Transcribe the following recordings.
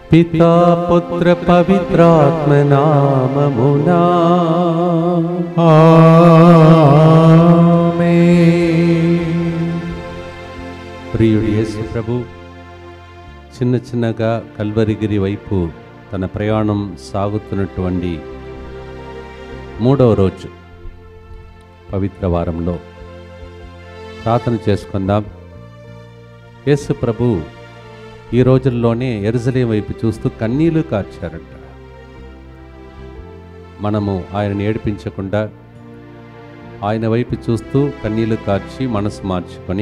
పితా పుత్ర పవిత్రాత్మ నామమునా ప్రియుడు యేసు ప్రభు చిన్న చిన్నగా కల్వరిగిరి వైపు తన ప్రయాణం సాగుతున్నటువంటి మూడవ రోజు పవిత్ర వారంలో ప్రార్థన చేసుకుందాం యేసు ప్రభు ఈ రోజుల్లోనే ఎరుసలేం వైపు చూస్తూ కన్నీళ్లు కార్చారంట మనము ఆయనను ఏడిపించకుండా ఆయన వైపు చూస్తూ కన్నీళ్లు కార్చి మనసు మార్చుకొని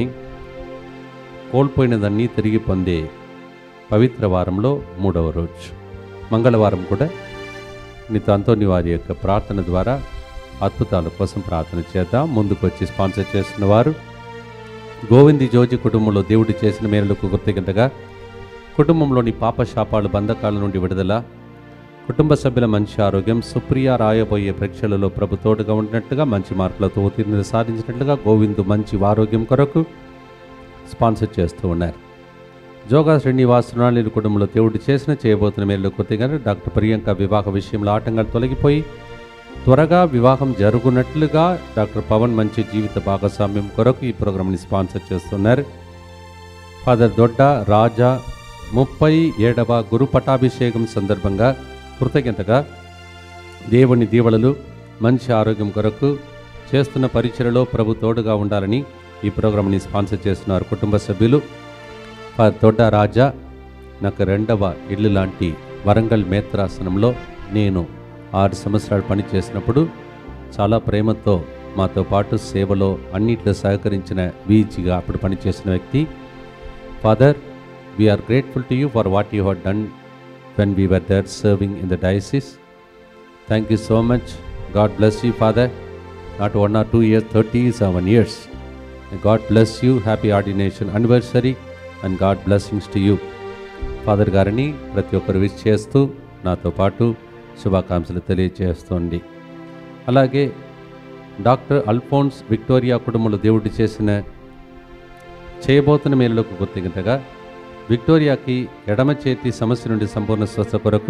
కోల్పోయినదన్నీ తిరిగి పొందే పవిత్ర వారంలో మూడవ రోజు మంగళవారం కూడా నీతో అంతోని వారి యొక్క ప్రార్థన ద్వారా అద్భుతాల కోసం ప్రార్థన చేద్దాం ముందుకు వచ్చి స్పాన్సర్ చేస్తున్న వారు గోవింది జోజి కుటుంబంలో దేవుడు చేసిన మేరలకు కృతజ్ఞతగా కుటుంబంలోని పాప శాపాలు బంధకాల నుండి విడుదల కుటుంబ సభ్యుల మంచి ఆరోగ్యం సుప్రియ రాయబోయే పరీక్షలలో ప్రభు తోడుగా ఉండినట్టుగా మంచి మార్కులతో ఉత్తీర్ణత సాధించినట్లుగా గోవిందు మంచి ఆరోగ్యం కొరకు స్పాన్సర్ చేస్తూ ఉన్నారు జోగా శ్రీనివాస్ రుణాళిని కుటుంబంలో దేవుడు చేసిన చేయబోతున్న మేలు కొద్దిగా డాక్టర్ ప్రియాంక వివాహ విషయంలో ఆటంకాలు తొలగిపోయి త్వరగా వివాహం జరుగునట్లుగా డాక్టర్ పవన్ మంచి జీవిత భాగస్వామ్యం కొరకు ఈ ప్రోగ్రాంని స్పాన్సర్ చేస్తున్నారు ఫాదర్ దొడ్డ రాజా ముప్పై ఏడవ గురు పటాభిషేకం సందర్భంగా కృతజ్ఞతగా దేవుని దీవెనలు మంచి ఆరోగ్యం కొరకు చేస్తున్న పరిచయలో ప్రభు తోడుగా ఉండాలని ఈ ప్రోగ్రాంని స్పాన్సర్ చేస్తున్నారు కుటుంబ సభ్యులు ఫాదర్ దొడ్డ రాజా నాకు రెండవ ఇల్లు లాంటి వరంగల్ మేత్రాసనంలో నేను ఆరు సంవత్సరాలు పనిచేసినప్పుడు చాలా ప్రేమతో మాతో పాటు సేవలో అన్నిట్లో సహకరించిన వీజీగా అప్పుడు పనిచేసిన వ్యక్తి father we are grateful to you for what you have done when we were there serving in the diocese thank you so much God bless you father not one or two years thirty seven years God bless you happy ordination anniversary and God blessings to you father గారిని ప్రతి ఒక్కరు wish చేస్తూ నాతో పాటు శుభాకాంక్షలు తెలియజేస్తోంది అలాగే doctor Alphonse Victoria కుటుంబంలో దేవుడు చేసిన చేయబోతున్న మేలులకు కృతజ్ఞతగా విక్టోరియాకి ఎడమ చేతి సమస్య నుండి సంపూర్ణ స్వస్థ కొరకు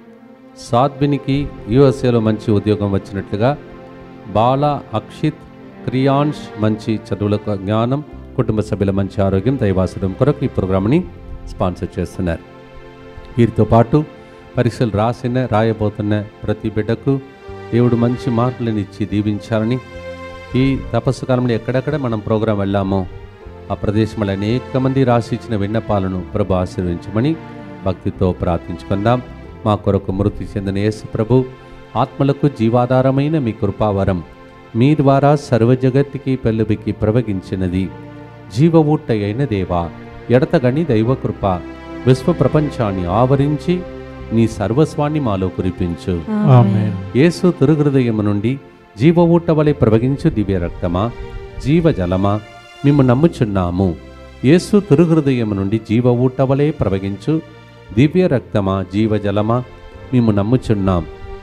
సాధ్వినికి యుఎస్ఏలో మంచి ఉద్యోగం వచ్చినట్లుగా బాల అక్షిత్ క్రియాన్ష్ మంచి చదువులకు జ్ఞానం కుటుంబ సభ్యుల మంచి ఆరోగ్యం దైవాసురం కొరకు ఈ ప్రోగ్రామ్ని స్పాన్సర్ చేస్తున్నారు వీరితో పాటు పరీక్షలు రాసిన రాయబోతున్న ప్రతి బిడ్డకు దేవుడు మంచి మార్కులను ఇచ్చి దీవించాలని ఈ తపస్సు కాలంలో ఎక్కడెక్కడ మనం ప్రోగ్రాం వెళ్ళామో ఆ ప్రదేశంలో అనేక మంది రాసి ఇచ్చిన విన్నపాలను ప్రభు ఆశీర్వించమని భక్తితో ప్రార్థించుకుందాం మా కొరకు మృతి చెందిన యేసు ప్రభు ఆత్మలకు జీవాధారమైన మీ కృపావరం మీ ద్వారా సర్వజగత్తుకి పెళ్ళుబికి ప్రవగించినది జీవ ఊట అయిన దేవా ఎడతగని దైవకృప విశ్వ ప్రపంచాన్ని ఆవరించి నీ సర్వస్వాన్ని మాలో కురిపించు ఆమేన్ యేసు తిరుహృదయము నుండి జీవ ఊట వలె ప్రవగించు దివ్య రక్తమా జీవజలమా మేము నమ్ముచున్నాము యేసు తిరుహృదయము నుండి జీవ ఊట వలె ప్రవగించు దివ్య రక్తమా జీవజలమా మేము నమ్ముచున్నాం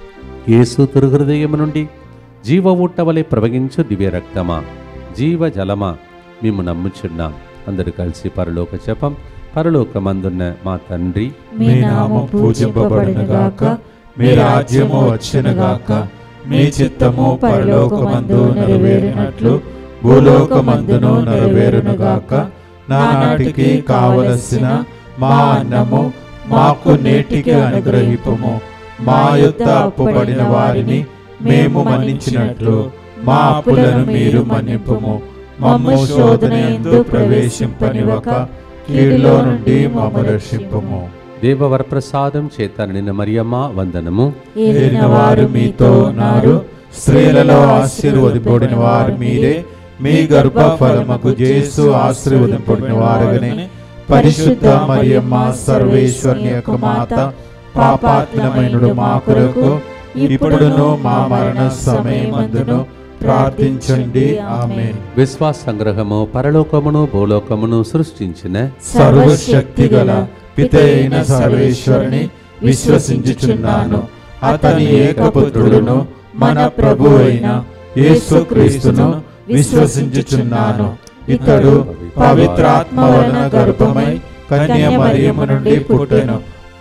యేసు తిరుహృదయము నుండి జీవ ఊట వలె ప్రవగించు దివ్య రక్తమా జీవజలమా మేము నమ్ముచున్నాం అందరూ కలిసి పరలోక జపం పరలోకమందున్న మా తండ్రి మీ నామం పూజింపబడునుగాక మీ రాజ్యము వచ్చునుగాక మీ చిత్తము పరలోకమందు నెరవేరినట్లు భూలోకమందును నెరవేరునుగాక నానాటికి కావలసిన మా అన్నము మాకు నేటికి అనుగ్రహింపము మా యొక్క అప్పుపడిన వారిని మేము మన్నించినట్లు మా అప్పులను మీరు మన్నింపుము మమ్ము శోధన ఎందు ప్రవేశింపనివ్వక కీడులో నుండి మమ్ము రక్షింపము దేవవరప్రసాదం చేత నిన్న మరియమ్మ వందనము ఏలిన వారు మీతో ఉన్నారు స్త్రీలలో ఆశీర్వదింపబడిన వారు మీరే మీ గర్భ ఫలముకు జేసు ఆశీర్వదింపబడిన వారుగానే పరిశుద్ధ మరియమ్మ సర్వేశ్వరుని యొక్క మాత పాపాత్మమైనడు మా కొరకు ఇప్పుడును మా మరణ సమయమందును ప్రార్థించండి ఆమె విశ్వాస సంగ్రహము పరలోకమును భూలోకమును సృష్టించిన సర్వశక్తి గల పిత అయిన సర్వేశ్వరుని విశ్వసించుచున్నాను అతని ఏకపుత్రుడును మన ప్రభు అయిన యేసుక్రీస్తును విశ్వసించుచున్నాను ఇతడు పవిత్రాత్మ వలన గర్భమై కన్య మరియము నుండి పుట్టెను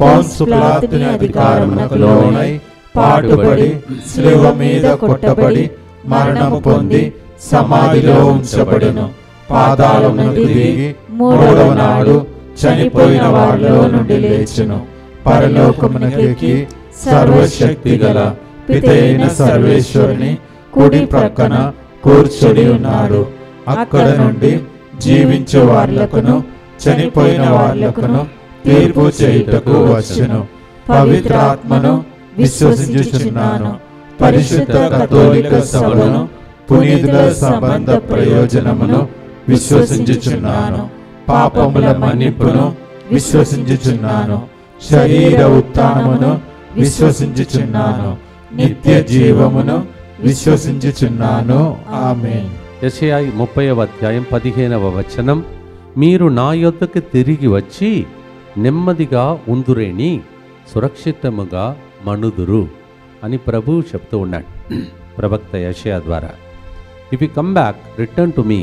పౌన్సు పిలాతుని అధికారమునకు లోనై పాటుపడి శిలువ మీద కొట్టబడి మరణము పొంది సమాధిలో ఉంచబడెను పాదాలమునకు దిగి మూడవ నాడు చనిపోయిన వారిలో నుండి లేచెను పరలోకమునకెక్కి సర్వశక్తి గల పితైన సర్వేశ్వరుని కుడి ప్రక్కన కూర్చొని ఉన్నాడు అక్కడ నుండి జీవించే వార్లకును చనిపోయిన వార్లకును తీర్పు చేయుటకు వచ్చును పవిత్రాత్మను విశ్వసించుచున్నాను పరిశుద్ధ కథోలిక సభను పునీతుల సంబంధ ప్రయోజనమును విశ్వసించుచున్నాను పాపముల మన్నిపును విశ్వసించుచున్నాను శరీర ఉత్థానమును విశ్వసించుచున్నాను నిత్య జీవమును విశ్వసించుచున్నాను ఆమేన్ యెషయా ముప్పైవ అధ్యాయం పదిహేనవ వచనం మీరు నా యొద్దకు తిరిగి వచ్చి నెమ్మదిగా ఉందురేని సురక్షితముగా మణుదురు అని ప్రభువు చెప్తూ ఉన్నాడు ప్రవక్త యషయా ద్వారా if you come back return to me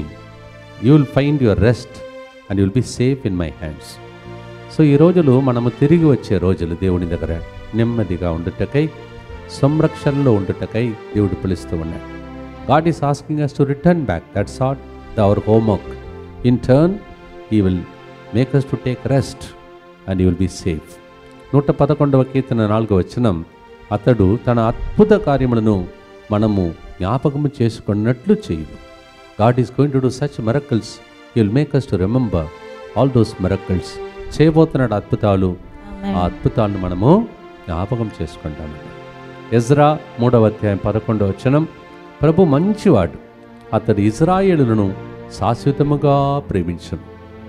you will find your rest and will be safe in my hands so ఈ రోజులు మనము తిరిగి వచ్చే రోజులు దేవుని దగ్గర నెమ్మదిగా ఉండుటకై సంరక్షణలో ఉండుటకై దేవుడు పిలుస్తూ ఉన్నాడు God is asking us to return back that's at the our homework in turn he will make us to take rest and you will be safe నూట పదకొండవ కీర్తన నాలుగవ వచనం అతడు తన అద్భుత కార్యములను మనము జ్ఞాపకము చేసుకున్నట్లు చేయు God is going to do such miracles will make us to remember all those miracles చేయబోతున్నాడు అద్భుతాలు ఆ అద్భుతాలను మనము జ్ఞాపకం చేసుకుంటామండి ఎజ్రా మూడవ అధ్యాయం పదకొండవ వచనం ప్రభు మంచివాడు అతడు ఇజ్రాయేలులను శాశ్వతముగా ప్రేమించును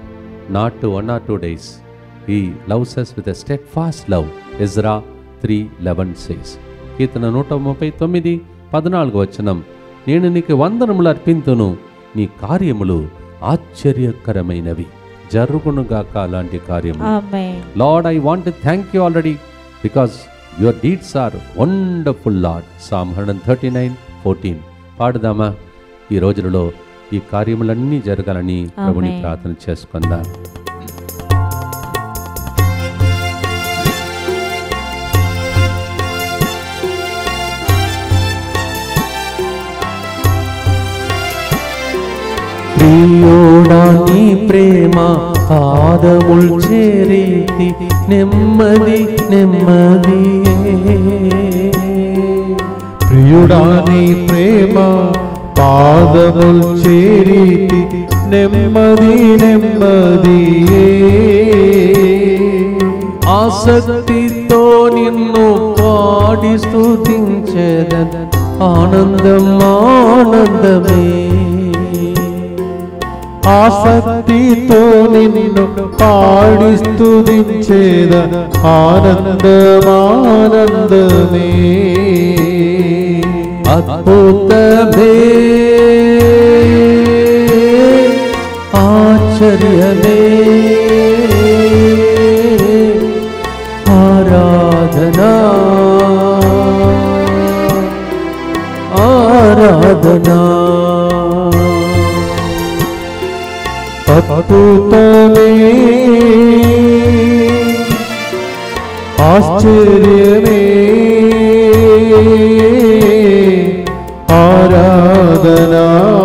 not to one or two days he loves us with steadfast love Ezra three eleven says కీర్తన నూట ముప్పై తొమ్మిది పద్నాలుగు వచనం నేను నీకు వందనములు అర్పింతును నీ కార్యములు ఆశ్చర్యకరమైనవి జరుగునుగాక అలాంటి కార్యము amen lord I want to thank you already because your deeds are wonderful lord psalm hundred thirty nine fourteen పాడుదామా ఈ రోజులలో ఈ కార్యములన్నీ జరగాలని ప్రభుని ఆమేన్. ప్రార్థన చేసుకుందాం ప్రియోడా నీ ప్రేమ పాదముల్ చేరీతి నెమ్మది నెమ్మది ప్రియుడా నీ ప్రేమ పాదముల్ చేరీతి నెమ్మది నెమ్మదియే ఆసక్తితో నిన్ను పాడి స్తుతించేద ఆనందం ఆనందమే ఆసక్తితో నిన్ను పాడి స్తుతించేద ఆనందమానందమే అద్భుతమే ఆశ్చర్యమే ఆరాధనా ఆరాధనా అద్భుతమే ఆశ్చర్యమే ఆరాధనా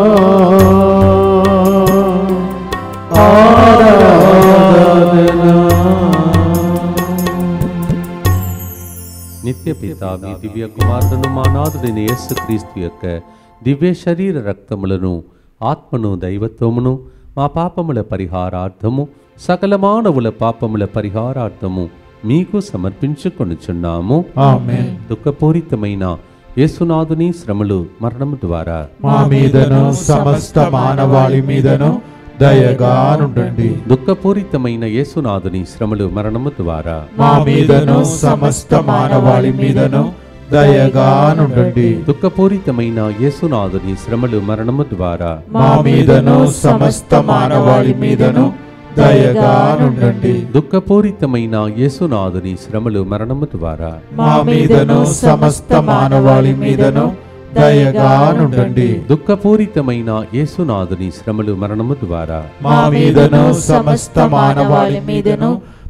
నిత్య పిత మీ దివ్య కుమారులను మా నాథుడైన యేసుక్రీస్తు యొక్క దివ్య శరీర రక్తములను ఆత్మను దైవత్వమును మా పాపముల పరిహారార్థము సకల మానవుల పాపముల పరిహారార్థము మీకు సమర్పించుకొనుచున్నాము ఆమేన్ దుఃఖపూరితమైన యేసునాథుని శ్రమలు మరణము ద్వారా మా మీదను సమస్త మానవాళి మీదను దయగానుండండి దుఃఖపూరితమైన యేసునాథుని శ్రమలు మరణము ద్వారా మా మీదను సమస్త మానవాళి మీదను దయగానుండండి దుఃఖపూరితమైన యేసునాథుని శ్రమలు మరణము ద్వారా మా మీదను సమస్త మానవాళి మీదను దయగానుండండి దుఃఖపూరితమైన యేసునాథుని శ్రమలు మరణము ద్వారా మా మీదను సమస్త మానవాళి మీదను దయగానుండండి దుఃఖపూరితమైన యేసునాథుని శ్రమలు మరణము ద్వారా మా మీదను సమస్త మానవాళి మీదను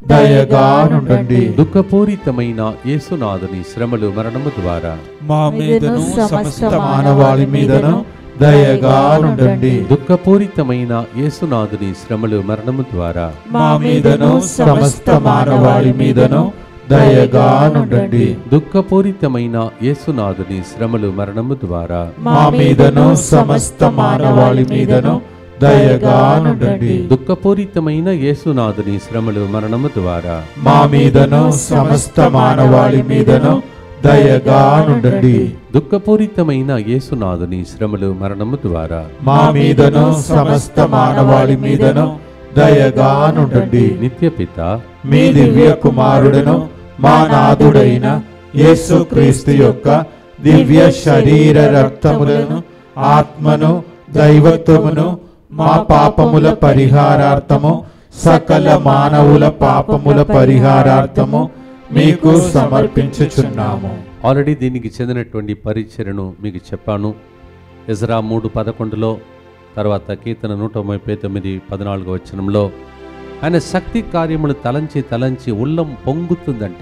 దయగా నుండండి దుఃఖపూరితమైన యేసునాథుని శ్రమలు మరణము ద్వారా మా మీదను సమస్త మానవాళి మీదను దయగా నుండండి దుఃఖపూరితమైన యేసునాథుని శ్రమలు మరణము ద్వారా మా మీదను సమస్త మానవాళి మీదను దయగా నుండండి దుఃఖపూరితమైన యేసునాథుని శ్రమలు మరణము ద్వారా మా మీదను సమస్త మానవాళి మీదను దయగా నుండండి దుఃఖపూరితమైన యేసునాథుని శ్రమలు మరణము ద్వారా మా మీదను సమస్త మానవాళి మీదను దయగా నుండండి దుఃఖపూరితమైన యేసునాథుని శ్రమలు మరణము ద్వారా మా మీదను సమస్త మానవాళి మీదను దయగా నుండండి నిత్యపిత మీ దివ్య కుమారుడును మా నాథుడైన యేసు క్రీస్తు యొక్క దివ్య శరీర రక్తములను ఆత్మను దైవత్వమును మా పాపముల పరిహారార్థము సకల మానవుల పాపముల పరిహారార్థము మీకు సమర్పించుచున్నాము ఆల్రెడీ దీనికి చెందినటువంటి పరిచయను మీకు చెప్పాను ఎజరా మూడు పదకొండులో తర్వాత కీర్తన నూట ముప్పై తొమ్మిది పద్నాలుగు వచనంలో ఆయన శక్తి కార్యములు తలంచి తలంచి ఉల్లం పొంగుతుందంట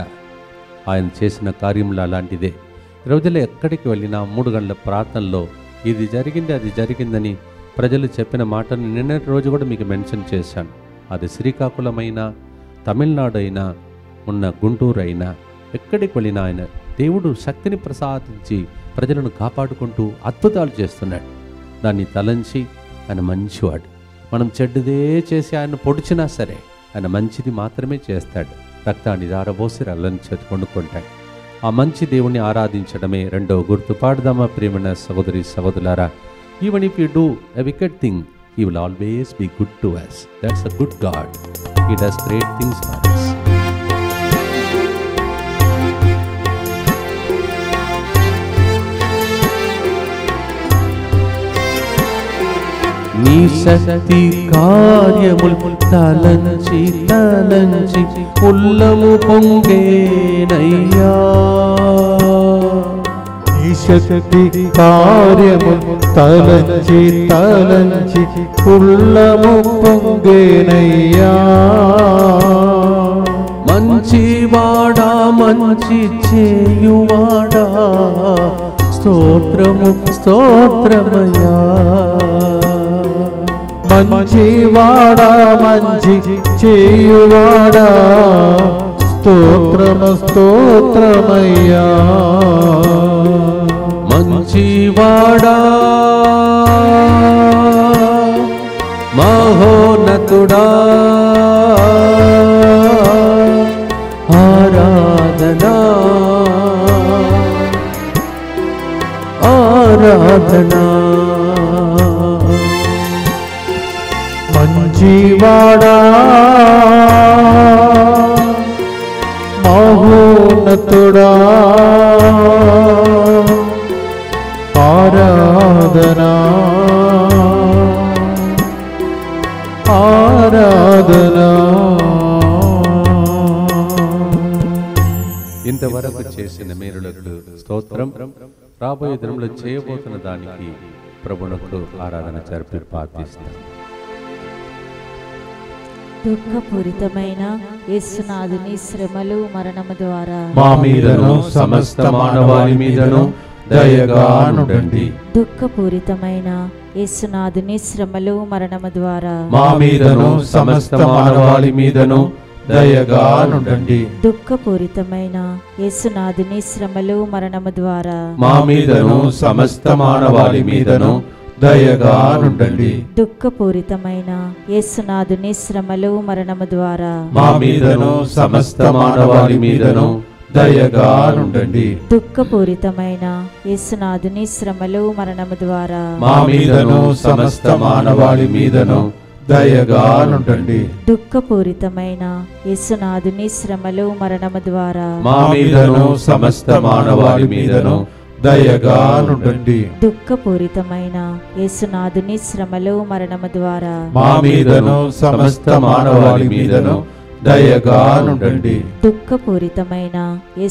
ఆయన చేసిన కార్యములు అలాంటిదే ఈ రోజుల్లో ఎక్కడికి వెళ్ళినా మూడు గంటల ప్రార్థనలో ఇది జరిగింది అది జరిగిందని ప్రజలు చెప్పిన మాటను నిన్నటి రోజు కూడా మీకు మెన్షన్ చేశాను అది శ్రీకాకుళమైనా తమిళనాడు అయినా ఉన్న గుంటూరు అయినా ఎక్కడికి వెళ్ళినా ఆయన దేవుడు శక్తిని ప్రసాదించి ప్రజలను కాపాడుకుంటూ అద్భుతాలు చేస్తున్నాడు దాన్ని తలంచి ఆయన మంచివాడు మనం చెడ్డదే చేసి ఆయన పొడిచినా సరే ఆయన మంచిది మాత్రమే చేస్తాడు రక్తాన్ని దారబోసి రల్లని చేతి కొనుక్కుంటాడు ఆ మంచి దేవుణ్ణి ఆరాధించడమే రెండవ గుర్తు పాడుదామా ప్రేమైన సహోదరి సహోదరులారా even if you do a wicked thing he will always be good to us that's a good God he does great things for us నీ శక్తి కార్యములు తలంచి తలంచి ఉల్లము పొంగేనయ్యా ఈ శక్తి కార్యము తలంచి తలంచి కుళ్ళము పొంగేనయ్యా మంచివాడా మంచి చేయువాడా స్తోత్రము స్తోత్రమయ్యా మంచివాడా మంచి చేయువాడా స్తోత్రమ స్తోత్రమయ్యా మంచివాడా మహోన్నతుడా ఆరాధనా ఆరాధనా మంచివాడా మహోన్నతుడా ఆరాధనా ఆరాధనా ఇంతవరకు చేసిన మేలులకు స్తోత్రం రాబోయే దినంలో చేయబోతున్న దానికి ప్రభునకు ఆరాధన జరిపి ప్రార్థిస్తాం దుఃఖపూరితమైన యేసునాథుని శ్రమలు మరణము ద్వారా మా మీదను సమస్త మానవాళి మీదను దయగా నుండండి దుఃఖపూరితమైన యేసునాథుని శ్రమలు మరణము ద్వారా మా మీదను సమస్త మానవాళి మీదను దయగా నుండండి దుఃఖపూరితమైన యేసునాథుని శ్రమలు మరణము ద్వారా మా మీదను సమస్త మానవాళి మీదను దయగా నుండండి దుఃఖపూరితమైన యేసునాథుని శ్రమలు మరణము ద్వారా మా మీదను సమస్త మానవాళి మీదను దయగా నుండండి దుఃఖపూరితమైన యేసునాథుని శ్రమలు మరణము ద్వారా మా మీదను సమస్త మానవాళి మీదను దయగా నుండండి దుఃఖపూరితమైన యేసునాథుని శ్రమలు మరణము ద్వారా మా మీదను సమస్త మానవాళి మీదను దయగా నుండండి దుఃఖపూరితమైన యేసునాథుని శ్రమలు మరణము ద్వారా మా మీదను సమస్త మానవాళి మీదను దయగా నుండండి దుఃఖపూరితమైన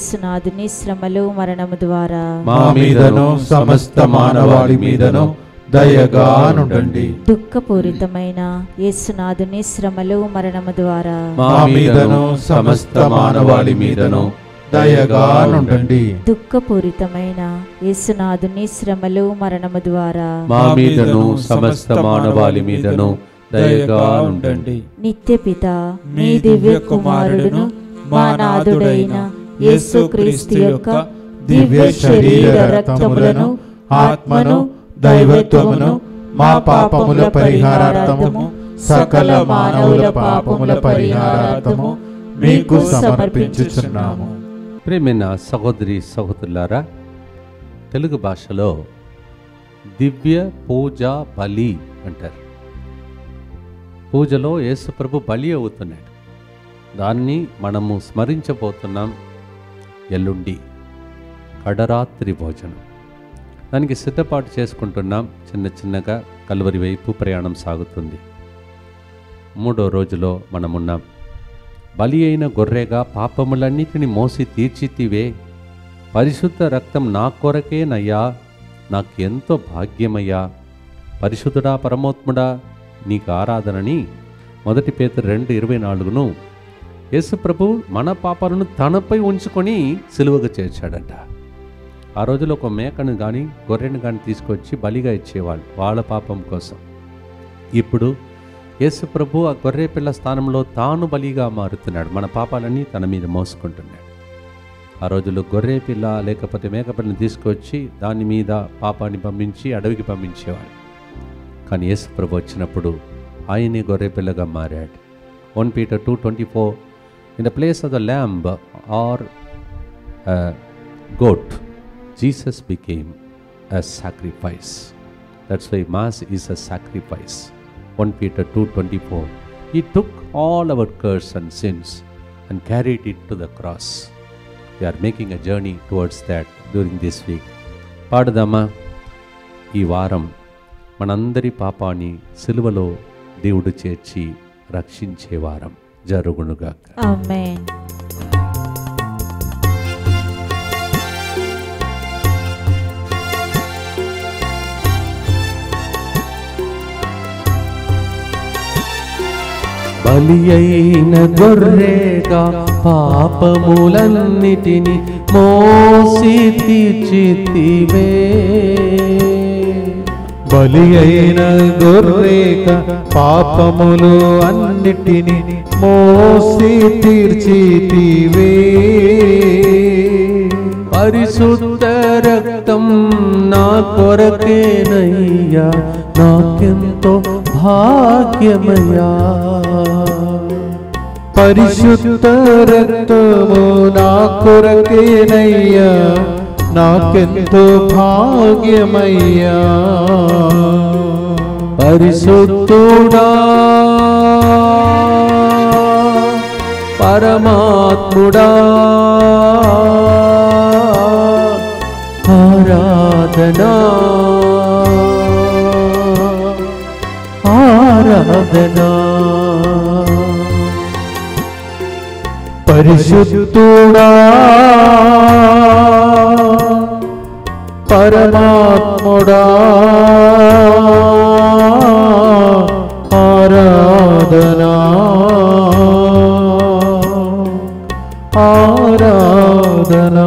యేసునాథుని శ్రమలు మరణము ద్వారా మా మీదను సమస్త మానవాళి మీదను దయగా నుండండి దుఃఖపూరితమైన యేసునాథుని శ్రమలు మరణము ద్వారా మా మీదను సమస్త మానవాళి మీదను దయగా నుండండి దుఃఖపూరితమైన యేసునాథుని శ్రమలు మరణము ద్వారా మా మీదను సమస్త మానవాళి మీదను దయగా ఉండండి నిత్య పిత మీ దివ్య కుమారుడును మా నాథుడైన యేసుక్రీస్తు యొక్క దివ్య శరీర రక్తములను ఆత్మను దైవత్వమును మా పాపముల పరిహారార్థము సకల మానవుల పాపముల పరిహారార్థము మీకు సమర్పించుచున్నాము ప్రేమైన సహోదరి సహోదరులారా తెలుగు భాషలో దివ్య పూజ బలి అంటారు పూజలో యేసుప్రభు బలి అవుతున్నాడు దాన్ని మనము స్మరించబోతున్నాం ఎల్లుండి కడరాత్రి భోజనం దానికి సిద్ధపాటు చేసుకుంటున్నాం చిన్న చిన్నగా కలువరి వైపు ప్రయాణం సాగుతుంది మూడో రోజులో మనమున్నాం బలి అయిన గొర్రెగా పాపములన్నిటిని మోసి తీర్చితివే పరిశుద్ధ రక్తం నా కొరకేనయ్యా నాకెంతో భాగ్యమయ్యా పరిశుద్ధుడా పరమోత్ముడా నీకు ఆరాధనని మొదటి పేత రెండు ఇరవై నాలుగును యేసుప్రభు మన పాపాలను తనపై ఉంచుకొని సిలువగా చేర్చాడంట ఆ రోజులో ఒక మేకను కానీ గొర్రెను కానీ తీసుకొచ్చి బలిగా ఇచ్చేవాళ్ళు వాళ్ళ పాపం కోసం ఇప్పుడు యేసు ప్రభు ఆ గొర్రె పిల్ల స్థానంలో తాను బలిగా మారుతున్నాడు మన పాపాలన్నీ తన మీద మోసుకుంటున్నాడు ఆ రోజుల్లో గొర్రె పిల్ల లేకపోతే మేకపిల్లని తీసుకొచ్చి దాని మీద పాపాన్ని పంపించి అడవికి పంపించేవాడు కానీ యేసు ప్రభు వచ్చినప్పుడు ఆయనే గొర్రె పిల్లగా మారాడు one Peter two twenty four in the place of the lamb or goat, Jesus became a sacrifice. That's why Mass is a sacrifice. 1 Peter 2:24. He took all our curse and sins and carried it to the cross. We are making a journey towards that during this week. పాడుదామా ఈ వారం మనందరి పాపాన్ని సిలువలో దేవుడు చేర్చి రక్షించే వారం జరుగునుగాక ఆమేన్ బలి అయిన గొర్రెగా పాపములన్నిటిని మోసి తీర్చితివే బలి అయిన గొర్రేక పాపములు అన్నిటిని మోసి తీర్చితివే పరిశుద్ధ రక్తం నా కొరకేనయ్యా నాకెంతో భాగ్యమయ్యా పరిశుద్ధ రక్తము నా కొరకేనయ్యా నాకెంతో భాగ్యమయ్యా పరిశుద్ధుడా పరమాత్ముడా ఆరాధనా ఆరాధనా పరిశుద్ధుడా పరమాత్ముడా ఆరాధనా ఆరాధనా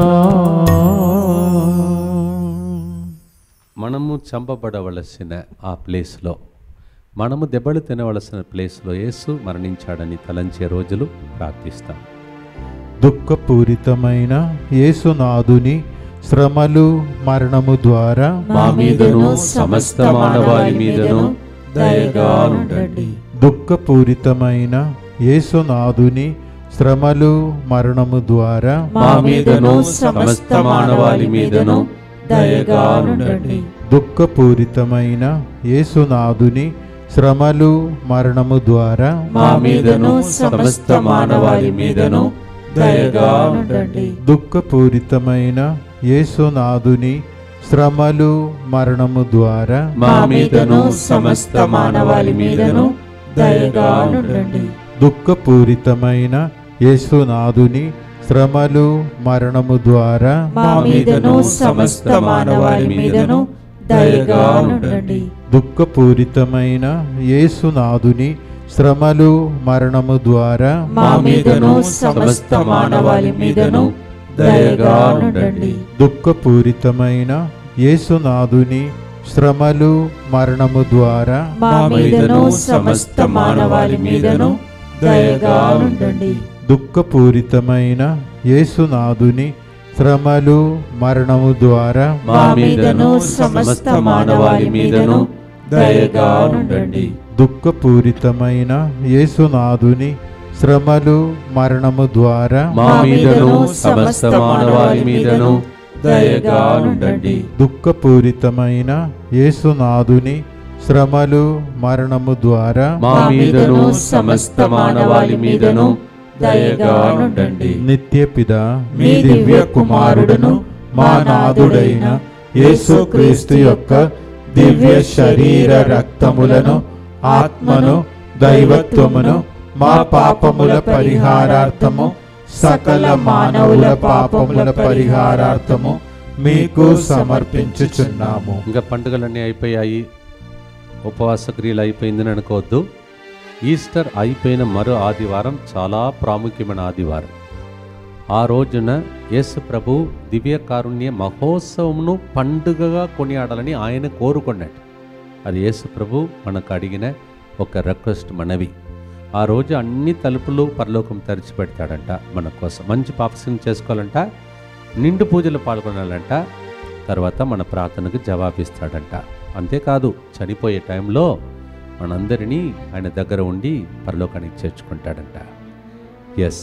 మనము చంపబడవలసిన ఆ ప్లేస్లో మనము దెబ్బలు తినవలసిన ప్లేస్లో యేసు మరణించాడని తలంచే రోజులు ప్రార్థిస్తాం దుఃఖపూరితమైన యేసునాథుని శ్రమలు మరణము ద్వారా మా మీదను సమస్త మానవాళి మీదను దయగా ఉండండి దుఃఖపూరితమైన యేసునాథుని శ్రమలు మరణము ద్వారా మా మీదను సమస్త మానవాళి మీదను దయగా ఉండండి దుఃఖపూరితమైన యేసునాథుని శ్రమలు మరణము ద్వారా మా మీదను సమస్త మానవాళి మీదను దయగా ఉండండి దుఃఖపూరితమైన యేసునాథుని శ్రమలు మరణము ద్వారా మా మీదను సమస్త మానవాళి మీదను దయగా ఉండండి దుఃఖపూరితమైన యేసునాథుని శ్రమలు మరణము ద్వారా మా మీదను సమస్త మానవాళి మీదను దయగా నుండండి దుఃఖపూరితమైన యేసునాథుని శ్రమలు మరణము ద్వారా మా మీదను సమస్త మానవాళి మీదను దయగా నుండండి దుఃఖపూరితమైన యేసునాథుని శ్రమలు మరణము ద్వారా మా మీదను సమస్త మానవాళి మీదను దయగా నుండండి దుఃఖపూరితమైన యేసునాథుని శ్రమలు మరణము ద్వారా మా మీదను సమస్త మానవాళి మీదను దయగా నుండండి దుఃఖపూరితమైన యేసునాథుని శ్రమలు మరణము ద్వారా మా మీదను సమస్త మానవాళి మీదను దయగా నుండండి దుఃఖపూరితమైన యేసునాథుని శ్రమలు మరణము ద్వారా మా మీదను సమస్త మానవాళి మీదను దయగా నుండండి నిత్యపిద మీ దివ్య కుమారుడును మా నాథుడైన యేసుక్రీస్తు యొక్క దివ్య శరీర రక్తములను ఆత్మను దైవత్వమును మా పాపముల పరిహారార్థము సకల మానవుల పాపముల పరిహారార్థము మీకు సమర్పించుచున్నాము ఇంకా పండుగలన్నీ అయిపోయాయి ఉపవాస క్రియలు అయిపోయిందని అనుకోవద్దు ఈస్టర్ అయిపోయిన మరో ఆదివారం చాలా ప్రాముఖ్యమైన ఆదివారం ఆ రోజున యేసు ప్రభు దివ్య కారుణ్య మహోత్సవమును పండుగగా కొనియాడాలని ఆయన కోరుకున్నాడు అది యేసు ప్రభు మనకు అడిగిన ఒక రిక్వెస్ట్ మనవి ఆ రోజు అన్ని తలుపులు పరలోకం తెరిచిపెడతాడంట మన కోసం మంచి పాపసం చేసుకోవాలంట నిండు పూజలు పాల్గొనాలంట తర్వాత మన ప్రార్థనకు జవాబిస్తాడంట అంతేకాదు చనిపోయే టైంలో మనందరినీ ఆయన దగ్గర ఉండి పరలోకానికి చేర్చుకుంటాడంట as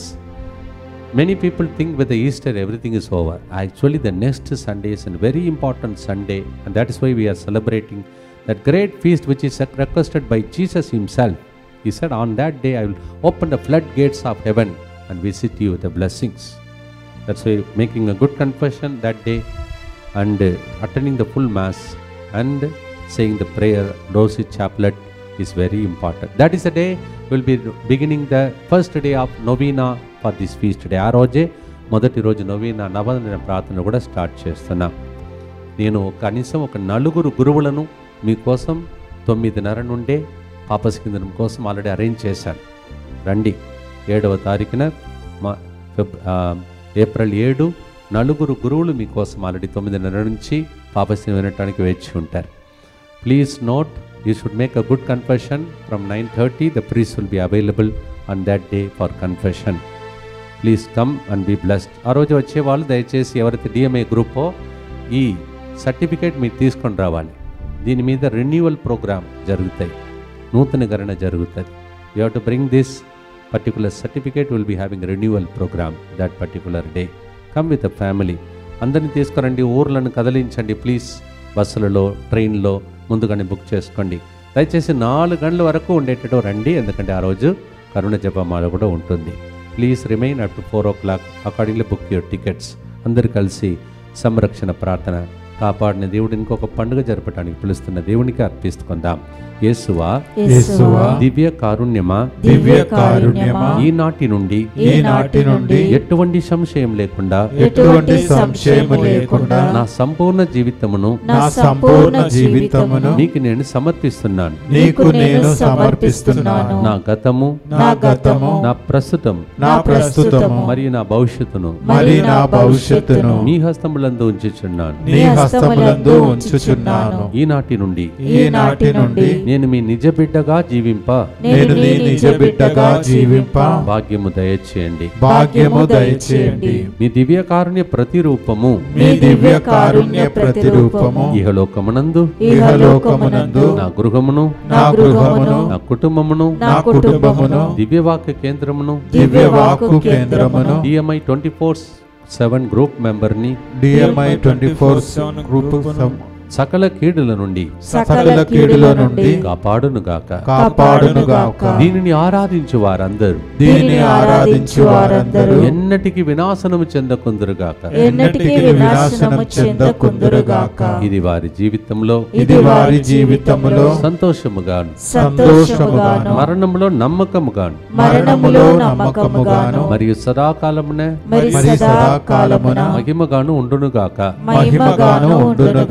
many people think with the Easter everything is over actually the next Sunday is an very important Sunday and that is why we are celebrating that great feast which is requested by Jesus himself he said on that day I will open the flood gates of heaven and visit you the blessings that's why making a good confession that day and attending the full mass and saying the prayer rosy chaplet is very important that is the day we'll be beginning the first day of novena for this feast day ఆ రోజే మొదటి రోజు నవీన నవదిన ప్రార్థన కూడా start చేస్తున్నా నేను కనీసం ఒక నలుగురు గురువులను మీకోసం తొమ్మిదిన్నర నుండే పాపస్కిందనం కోసం ఆల్రెడీ అరేంజ్ చేశాను రండి ఏడవ తారీఖున మా ఫిబ్ ఆ, ఏప్రిల్ ఏడు నలుగురు గురువులు మీకోసం ఆల్రెడీ తొమ్మిదిన్నర నుంచి పాపస్ని వినటానికి వేచి ఉంటారు please note you should make a good confession from nine thirty the priest will be available on that day for confession please come and be blessed ఆ రోజు వచ్చే వాళ్ళు దయచేసి ఎవరైతే డిఎంఏ గ్రూపో ఈ సర్టిఫికేట్ మీరు తీసుకొని రావాలి దీని మీద రెన్యువల్ ప్రోగ్రామ్ జరుగుతాయి నూతనీకరణ జరుగుతుంది you have to bring this particular certificate will be having renewal programme that particular day come with a family అందరినీ తీసుకురండి ఊర్లను కదిలించండి ప్లీజ్ బస్సులలో ట్రైన్లో ముందుగానే బుక్ చేసుకోండి దయచేసి నాలుగు గంటల వరకు ఉండేటట్టు రండి ఎందుకంటే ఆ రోజు కరుణ జపమాల కూడా ఉంటుంది please remain up to four o'clock accordingly book your tickets అందరు కలిసి సంరక్షణ ప్రార్థన కాపాడిన దేవుడు ఇంకొక పండుగ జరపడానికి పిలుస్తున్న దేవునికి అర్పిస్తుకుందాం యేసువా యేసువా దివ్య కారుణ్యమా దివ్య కారుణ్యమా ఈనాటి నుండి ఈనాటి నుండి ఎటువంటి సంశయం లేకుండా ఎటువంటి సంశయము లేకుండా నా సంపూర్ణ జీవితమును నా సంపూర్ణ జీవితమును నీకు నేను సమర్పిస్తున్నాను నీకు నేను సమర్పిస్తున్నాను నా గతము నా గతము నా ప్రస్తుతం నా ప్రస్తుతము మరియు నా భవిష్యత్తును మరి నా భవిష్యత్తును మీ హస్తములందు ఉంచుచున్నాను నీ హస్తములందు ఉంచుచున్నాను ఈనాటి నుండి ఈనాటి నుండి నేను మీ నిజ బిడ్డగా జీవింప నేను నీ నిజ బిడ్డగా జీవింప భాగ్యము దయచేయండి భాగ్యము దయచేయండి మీ దివ్య కారుణ్య ప్రతిరూపము మీ దివ్య కారుణ్య ప్రతిరూపము ఇహలోకమునందు ఇహలోకమునందు నా గృహమును నా గృహమును నా కుటుంబమును నా కుటుంబమును దివ్యవాక్య కేంద్రమును దివ్యవాకు కేంద్రమును DMI twenty four seven group మెంబర్ని డిఎంఐ ట్వంటీ ఫోర్ గ్రూప్ సం- సకల కీడుల నుండి సకల కీడుల నుండి కాపాడునుగాక కాపాడునుగాక దీనిని ఆరాధించు వారందరూ దీనిని ఆరాధించు వారందరూ ఎన్నటికి వినాశనము చెందకుందురుగాక ఎన్నటికీ వినాశనము చెందకుందురుగాక ఇది వారి జీవితంలో ఇది వారి జీవితములో సంతోషముగాను సంతోషముగాను మరణంలో నమ్మకముగాను మరణములో నమ్మకముగాను మరియు సదాకాలమున మరి మరి సదాకాలమున సదాకాలమున మహిమగాను ఉండునుగాక మహిమగాను ఉండునుగాక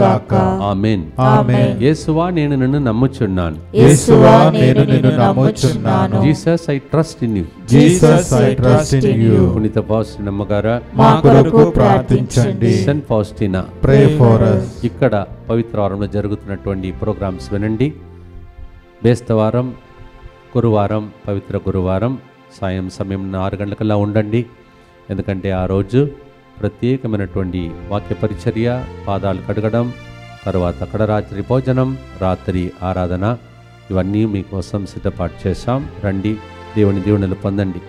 ఆమెన్ ఆమేన్ యేసువా నేను నిన్ను నమ్ముచున్నాను యేసువా నేను నిన్ను నమ్ముచున్నాను Jesus I trust in you Jesus I trust in you పునీత పాస్టినమ్మ గారా మా కొరకు ప్రార్థించండి saint Faustina pray for us ఇక్కడ పవిత్ర వారంలో జరుగుతున్నటువంటి ప్రోగ్రామ్స్ వినండి బేస్తవారం గురువారం పవిత్ర గురువారం సాయం సమయం ఆరు గంటలకల్లా ఉండండి ఎందుకంటే ఆ రోజు ప్రత్యేకమైనటువంటి వాక్య పరిచర్య పాదాలు కడగడం తర్వాత అక్కడ రాత్రి భోజనం రాత్రి ఆరాధన ఇవన్నీ మీకోసం సిద్ధపాటు చేశాం రండి దేవుని దీవెనలు పొందండి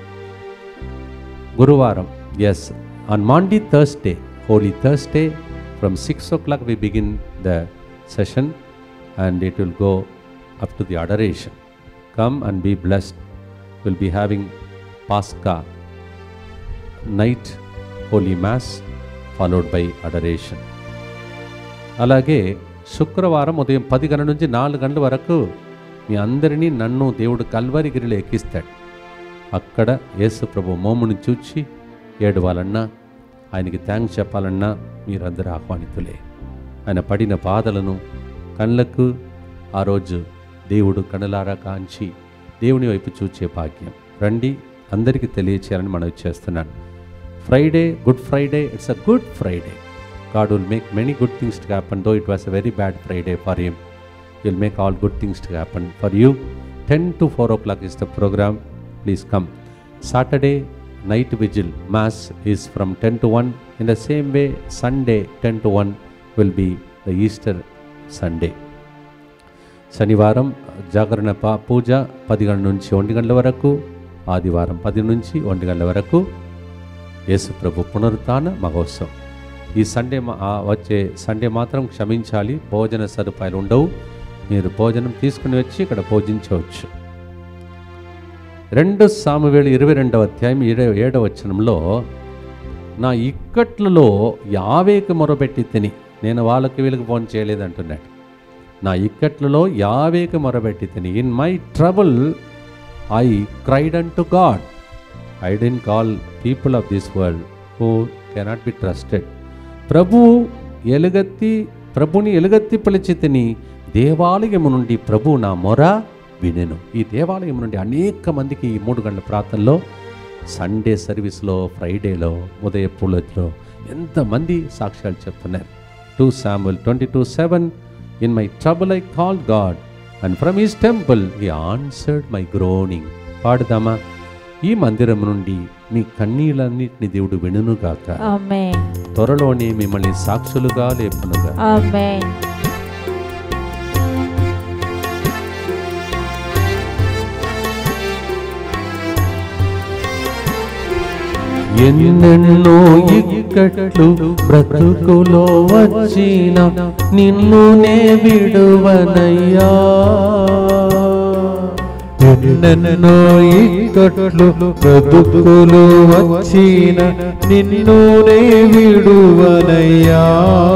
గురువారం as on Maundy Thursday holy Thursday from six o'clock we begin the session and it will go up to the adoration come and be blessed will be having pascha night holy mass followed by adoration అలాగే శుక్రవారం ఉదయం పది గంటల నుంచి నాలుగు గంటల వరకు మీ అందరినీ నన్ను దేవుడు కల్వరిగిరిలో ఎక్కిస్తాడు అక్కడ యేసు ప్రభు మోముని చూచి ఏడవాలన్నా ఆయనకి థ్యాంక్స్ చెప్పాలన్నా మీరందరూ ఆహ్వానితులే ఆయన పడిన బాధలను కళ్ళకు ఆ రోజు దేవుడు కనులారా కాంచి దేవుని వైపు చూచే భాగ్యం రండి అందరికీ తెలియచేయాలని మనవి చేస్తున్నాను Friday good Friday it's a good Friday God will make many good things to happen though it was a very bad Friday for him will make all good things to happen for you ten to four o'clock is the programme please come Saturday night vigil mass is from ten to one in the same way Sunday ten to one will be the Easter Sunday శనివారం జాగరణ పా పూజ పది గంటల నుంచి ఒంటి గంటల వరకు ఆదివారం పది నుంచి ఒంటి గంటల వరకు యేసు ప్రభు పునరుత్థాన మహోత్సవం ఈ సండే మా- ఆ వచ్చే సండే మాత్రం క్షమించాలి భోజన సదుపాయాలు ఉండవు మీరు భోజనం తీసుకుని వచ్చి ఇక్కడ భోజించవచ్చు రెండు సామువేలు ఇరవై రెండవ అధ్యాయం ఏడవ ఏడవ వచనంలో నా ఇక్కట్లలో యావేకి మొరబెట్టి తిని నేను వాళ్ళకి వీళ్ళకి ఫోన్ చేయలేదంటున్నాడు నా ఇక్కట్లలో యావేకి మొరబెట్టి తిని in my trouble I cried unto God I didn't call people of this world who cannot be trusted ప్రభు ఎలుగెత్తి ప్రభుని ఎలుగెత్తి పిలిచి తిని దేవాలయము నుండి ప్రభు నా మొర వినెను ఈ దేవాలయం నుండి అనేక మందికి ఈ మూడు గంటల ప్రాంతంలో సండే సర్వీస్లో ఫ్రైడేలో ఉదయ పూలతో ఎంతమంది సాక్ష్యాలు చెప్తున్నారు two Samuel twenty two seven in my trouble I call God and from his temple he answered my groaning పాడుదామా ఈ మందిరం నుండి మీ కన్నీళ్ళన్నిటిని దేవుడు వినుగాక ఆమేన్ త్వరలోనే మిమ్మల్ని సాక్షులుగా లేపునుగా ఆమేన్ ఎన్నెన్నో ఇక్కట్లు బ్రతుకులో వచ్చిన నిన్ను నే విడువనయ్యా ఎన్నెన్నో ఇక్కట్లు బ్రతుకులు వచ్చిన నిన్ను నే విడువనయ్యా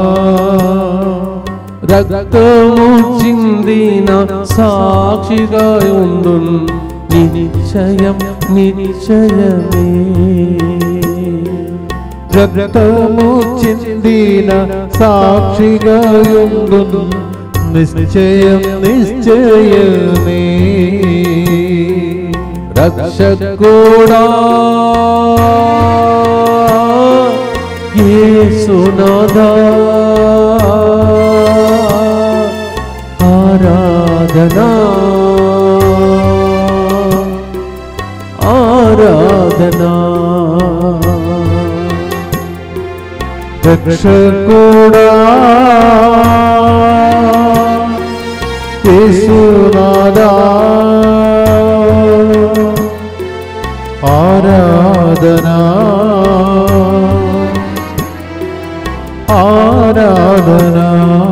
రక్తము చిందిన సాక్షిగా ఉండు నిశ్చయం నిశ్చయమే రక్తము చిందిన సాక్షిగా యుండు నిశ్చయం నిశ్చయమే రక్షకుడా యేసునాథా ఆరాధనా ఆరాధనా రక్షకుడా యేసునాదా ఆరాధనా ఆరాధనా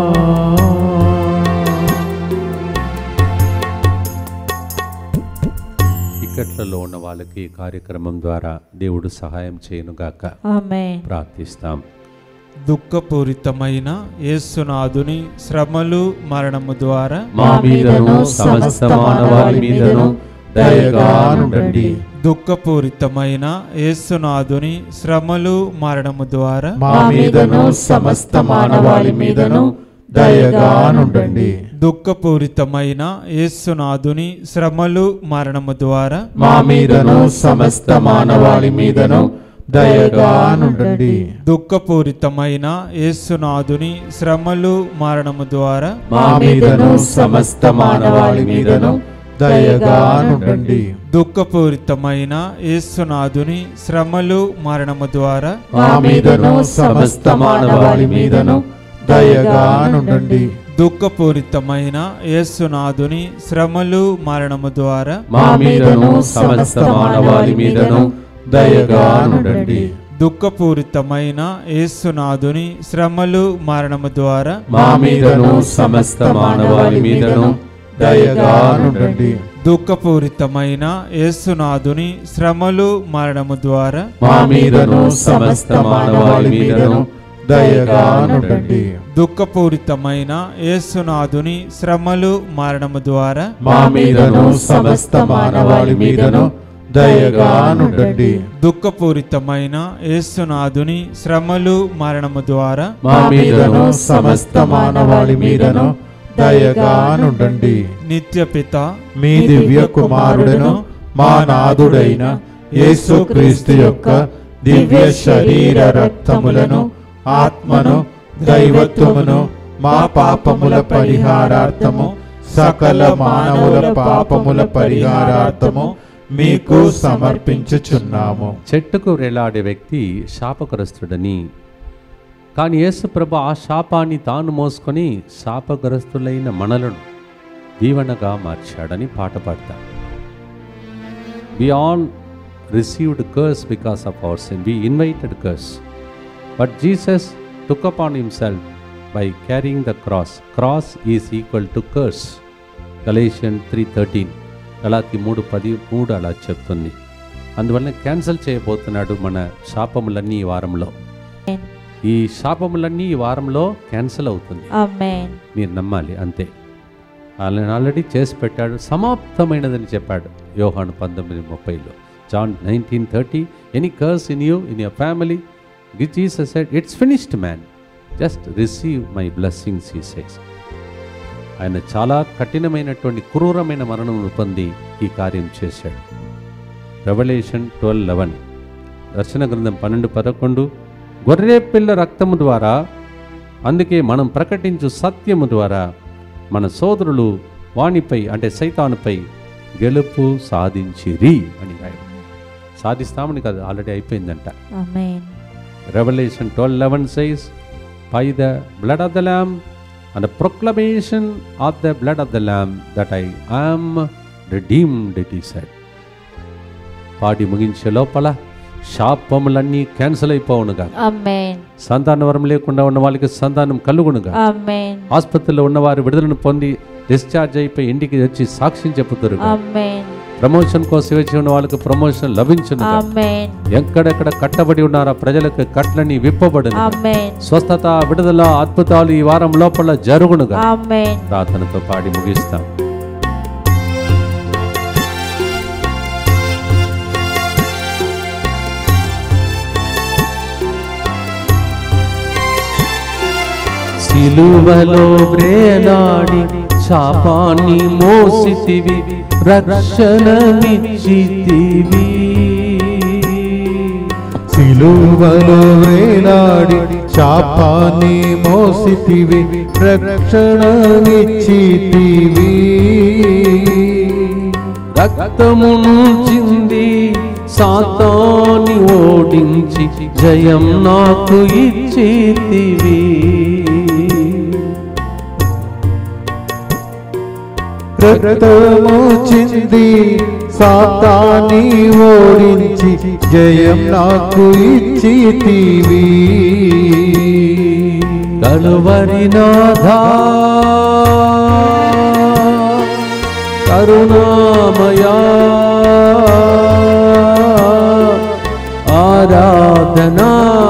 ఇక్కట్లలో ఉన్న వాళ్ళకి ఈ కార్యక్రమం ద్వారా దేవుడు సహాయం చేయనుగాక ఆమేన్ ప్రార్థిస్తాం దుఃఖపూరితమైన యేసునాథుని శ్రమలు మరణము ద్వారా మా మీదను సమస్త మానవాళి మీదను దయగా నుండండి దుఃఖపూరితమైన యేసునాథుని శ్రమలు మరణము ద్వారా మా మీదను సమస్త మానవాళి మీదను దయగా నుండండి దుఃఖపూరితమైన యేసునాథుని శ్రమలు మరణము ద్వారా మా మీదను సమస్త మానవాళి మీదను దయగా నుండండి దుఃఖపూరితమైన యేసునాథుని శ్రమలు మరణము ద్వారా మా మీదను సమస్త మానవాళి మీదను దయగా నుండండి దుఃఖపూరితమైన యేసునాథుని శ్రమలు మరణము ద్వారా మా మీదను సమస్త మానవాళి మీదను దయగా నుండండి దుఃఖపూరితమైన యేసునాథుని శ్రమలు మరణము ద్వారా మా మీదను సమస్త మానవాళి మీదను దయగా నుండండి దుఃఖపూరితమైన యేసునాథుని శ్రమలు మరణము ద్వారా మా మీదను సమస్త మానవాళి మీదను దయగా నుండండి దుఃఖపూరితమైన యేసునాథుని శ్రమలు మరణము ద్వారా మా మీదను సమస్త మానవాళి మీదను దయగా నుండండి దుఃఖపూరితమైన యేసునాథుని శ్రమలు మరణము ద్వారా మా మీదను సమస్త మానవాళి మీదను దయగా నుండండి దుఃఖపూరితమైన యేసునాథుని శ్రమలు మరణము ద్వారా మా మీదను సమస్త మానవాళి మీదను దయగా నుండండి నిత్యపిత మీ దివ్య కుమారుడను మా నాథుడైన యేసుక్రీస్తు యొక్క దివ్య శరీర రక్తములను ఆత్మను దైవత్వమును మా పాపముల పరిహారార్థము సకల మానవుల పాపముల పరిహారార్థము మీకు సమర్పించుచున్నాము చెట్టుకు వేలాడే వ్యక్తి శాపగ్రస్తుడని కానీ యేసుప్రభు ఆ శాపాన్ని తాను మోసుకొని శాపగ్రస్తులైన మనలను దీవెనగా మార్చాడని పాట పాడతాం we all received curse because of our sin we invited curse but Jesus took up on himself by carrying the cross cross is equal to curse Galatian three thirteen గలాతి మూడు పది మూడు అలా చెప్తుంది అందువలన క్యాన్సిల్ చేయబోతున్నాడు మన శాపములన్నీ ఈ వారంలో ఈ శాపములన్నీ ఈ వారంలో క్యాన్సిల్ అవుతుంది ఆమేన్ మీరు నమ్మాలి అంతే ఆయన ఆల్రెడీ చేసి పెట్టాడు సమాప్తమైనదని చెప్పాడు యోహాను పంతొమ్మిది ముప్పైలో John nineteen thirty any curse in you in your family Jesus said it's finished man just receive my blessings he says ఆయన చాలా కఠినమైనటువంటి క్రూరమైన మరణం పొంది ఈ కార్యం చేశాడు రెవల్యూషన్ ట్వెల్వ్ లెవెన్ దర్శన గ్రంథం పన్నెండు పదకొండు గొర్రె పిల్ల రక్తము ద్వారా అందుకే మనం ప్రకటించు సత్యము ద్వారా మన సోదరులు వానిపై అంటే సైతానుపై గెలుపు సాధించిరి అని రాయడం సాధిస్తామని కాదు ఆల్రెడీ అయిపోయిందంట ఆమేన్ Revelation 12 11 says, By the blood of the Lamb and the proclamation of the blood of the Lamb that I am redeemed, it is said. పాడి ముగించే లోపల శాపములన్నీ క్యాన్సిల్ అయిపోవునుగా ఆమేన్ సంతానవరం లేకుండా ఉన్న వాళ్ళకి సంతానం కలుగునుగా ఆమేన్ ఆసుపత్రిలో ఉన్నవారు విడుదలను పొంది డిశ్చార్జ్ అయిపోయి ఇంటికి వచ్చి సాక్ష్యం చెప్పుతారుగా ఆమేన్ ప్రమోషన్ కోసం వేచి ఉన్న వాళ్ళకి ప్రమోషన్ లభించునుగా ఆమేన్ ఎక్కడెక్కడ కట్టబడి ఉన్నారో ప్రజలకు కట్లని విప్పబడును ఆమేన్ స్వస్థత విడుదల అద్భుతాలు ఈ వారం లోపల జరుగునుగా ఆమేన్ ప్రార్థనతో పాడి ముగిస్తాం సిలువలో వేలాడి శాపాన్ని మోసితివి రక్షణనిచ్చితివి సిలువలో వేలాడి శాపాన్ని మోసితివి రక్షణనిచ్చితివి రక్తమును చింది సాతాన్ని ఓడించి జయం నాకు ఇచ్చితివి రక్తము చింది సాతాని ఓడించి జయం నాకు ఇచ్చితివి కలువరినాథా కరుణామయా ఆరాధనా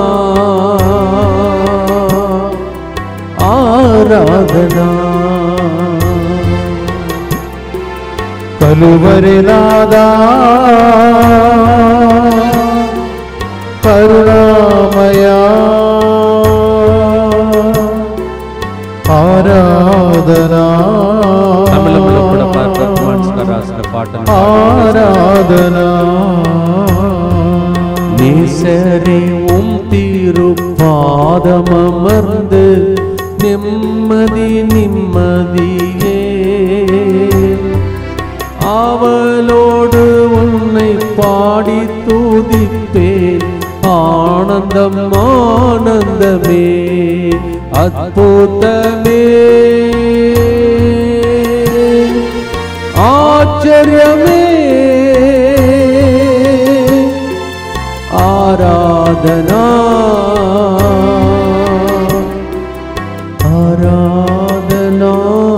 ఆరాధనా కలువరినాదా కరుణామయా பாதமர்ந்து நிம்மதி நிம்மதியே அவளோடு உன்னை பாடி தூதிப்பேன் ஆனந்தம் ஆனந்தமே அற்புதமே ஆச்சரியமே ஆராதனா ఆరాధనా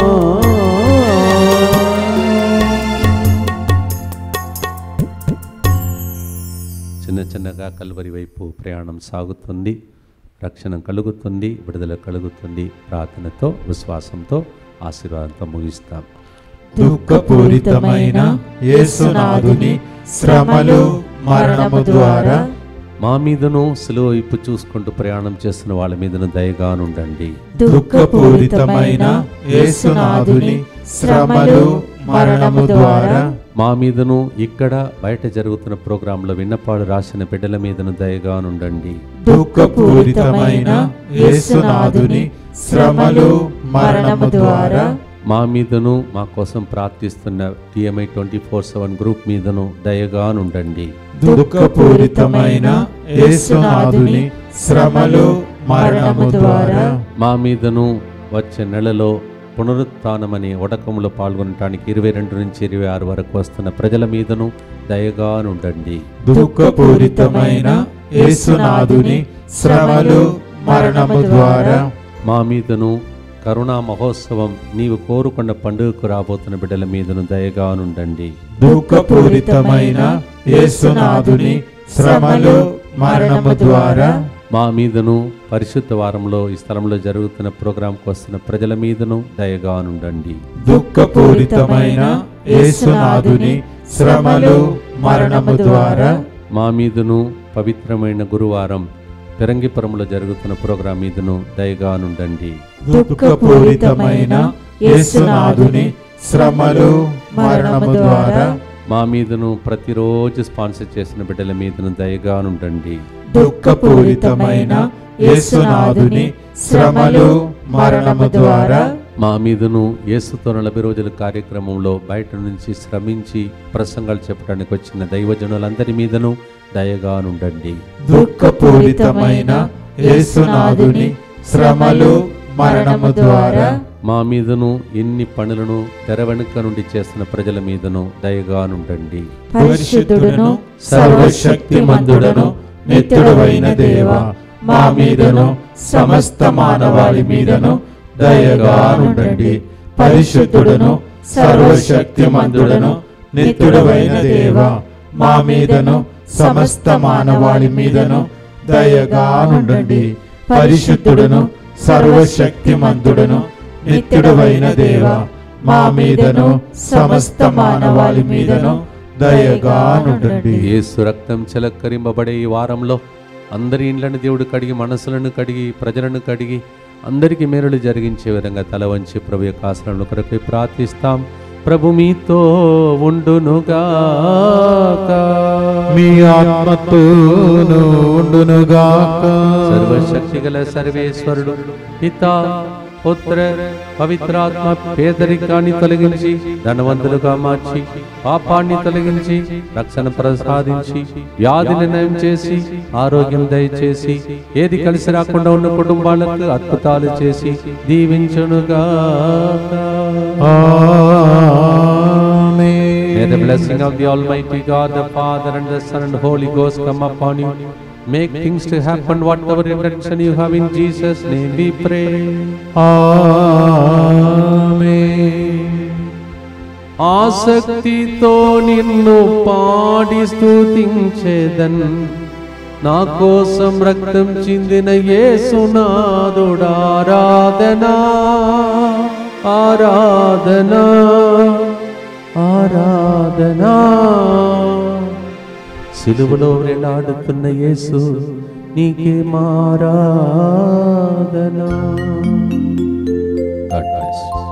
చిన్న చిన్నగా కల్వరి వైపు ప్రయాణం సాగుతుంది రక్షణ కలుగుతుంది విడుదల కలుగుతుంది ప్రార్థనతో విశ్వాసంతో ఆశీర్వాదంతో ముగిస్తాం దుఃఖపూరితమైన యేసునాథుని శ్రమలు మరణము ద్వారా మా మీదను సిలువ వైపు చూసుకుంటూ ప్రయాణం చేస్తున్న వాళ్ళ మీదను దయగానుండండి దుఃఖపూరితమైన యేసునాథుని శ్రమలు మరణము ద్వారా మా మీదను ఇక్కడ బయట జరుగుతున్న ప్రోగ్రాంలో విన్నపాడు రాసిన బిడ్డల మీదను దయగానుండండి దుఃఖపూరితమైన యేసునాథుని శ్రమలు మరణము ద్వారా మా మీదను మా కోసం ప్రార్థిస్తున్న TMI twenty four seven group మీదను దయగానుండండి దుఃఖపూరితమైన యేసునాథుని శ్రమలు మరణము ద్వారా మా మీదను వచ్చే నెలలో పునరుత్నమనే ఒడకంలో పాల్గొనటానికి ఇరవై రెండు నుంచి ఇరవై ఆరు వరకు వస్తున్న ప్రజల మీదను దయగానుండండి దుఃఖపూరితమైన యేసునాథుని శ్రమలు మరణము ద్వారా మా మీదను కరుణా మహోత్సవం నీవు కోరుకున్న పండుగకు రాబోతున్న బిడ్డల మీదను దయగానుండండి దుఃఖపూరితమైన యేసునాథుని శ్రమలు మరణము ద్వారా మా మీదను పరిశుద్ధ వారంలో ఈ స్థలంలో జరుగుతున్న ప్రోగ్రాంకి వస్తున్న ప్రజల మీదను దయగానుండండి దుఃఖపూరితమైన యేసునాథుని శ్రమలు మరణము ద్వారా మా మీదను పవిత్రమైన గురువారం పెరంగిపురంలో జరుగుతున్న ప్రోగ్రాం మీదను దయగానుండండి దుఃఖపూరితమైన యేసునాథుని శ్రమలు మరణము ద్వారా మా మీదను ప్రతిరోజు స్పాన్సర్ చేసిన బిడ్డల మీదను దయగానుండండి దుఃఖపూరితమైన యేసునాథుని శ్రమలు మరణము ద్వారా మా మీదను యేసుతో నలభై రోజుల కార్యక్రమంలో బయట నుంచి శ్రమించి ప్రసంగాలు చెప్పడానికి వచ్చిన దైవజనులందరి మీదను దయగానుండండి దుఃఖపూరితమైన యేసునాథుని శ్రమలు మరణము ద్వారా మా మీదను ఎన్ని పనులను తెర వెనుక నుండి చేస్తున్న ప్రజల మీదను దయగానుండండి పరిశుద్ధుడును సర్వశక్తిమంతుడను నిత్యుడవైన దేవ మా మీదను సమస్త మానవాళి మీదను దయగా నుండండి పరిశుద్ధుడను సర్వశక్తిమంతుడను నిత్యుడవైన దేవ మా మీదను సమస్త మానవాళి మీదను దయగా నుండండి పరిశుద్ధుడను సర్వశక్తిమంతుడను నిత్యుడవైన దేవ మా మీదను సమస్త మానవాళి మీదను దయగా నుండండి యేసు రక్తం చిలక్కరింపబడే ఈ వారంలో అందరి ఇండ్లను దేవుడు కడిగి మనసులను కడిగి ప్రజలను కడిగి అందరికీ మేలులు జరిగించే విధంగా తల వంచి ప్రభు యొక్క ఆశ్రమం కొరకై ప్రార్థిస్తాం ప్రభు మీతో ఉండునుగాక మీ ఆత్మతోను ఉండునుగాక సర్వశక్తి గల సర్వేశ్వరుడు పిత పుత్ర పవిత్రాత్మ పేదరికాన్ని తొలగించి ధనవంతులుగా మార్చి పాపాన్ని తొలగించి రక్షణ ప్రసాదించి వ్యాధిని నయం చేసి ఆరోగ్యం దయచేసి ఏది కలిసి రాకుండా ఉన్న కుటుంబాలకు అద్భుతాలు చేసి దీవించునుగా May the blessing of the Almighty God, the Father and the Son and the Holy Ghost come upon you. Make things to happen, whatever intention you have in Jesus' name we pray. ఆసక్తితో నిన్ను పాడి స్తుతించేదన్ నా కోసం రక్తం చిందిన యేసునాదుడారాధనా ఆరాధనా ఆరాధనా సిలువలో వేలాడుతున్న యేసు నీకే మారాధనా God bless you.